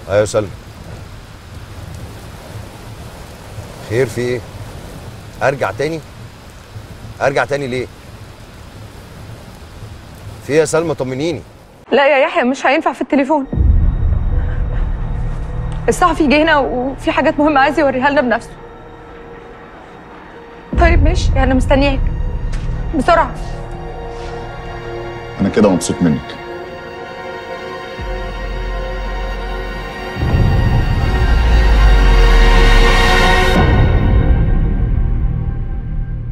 ايوه سلمى خير في ايه ارجع تاني ارجع تاني ليه في ايه يا سلمى طمنيني لا يا يحيى مش هينفع في التليفون الصحفي جه هنا وفي حاجات مهمة عايز يوريها لنا بنفسه طيب ماشي انا مستنياك بسرعة انا كده مبسوط منك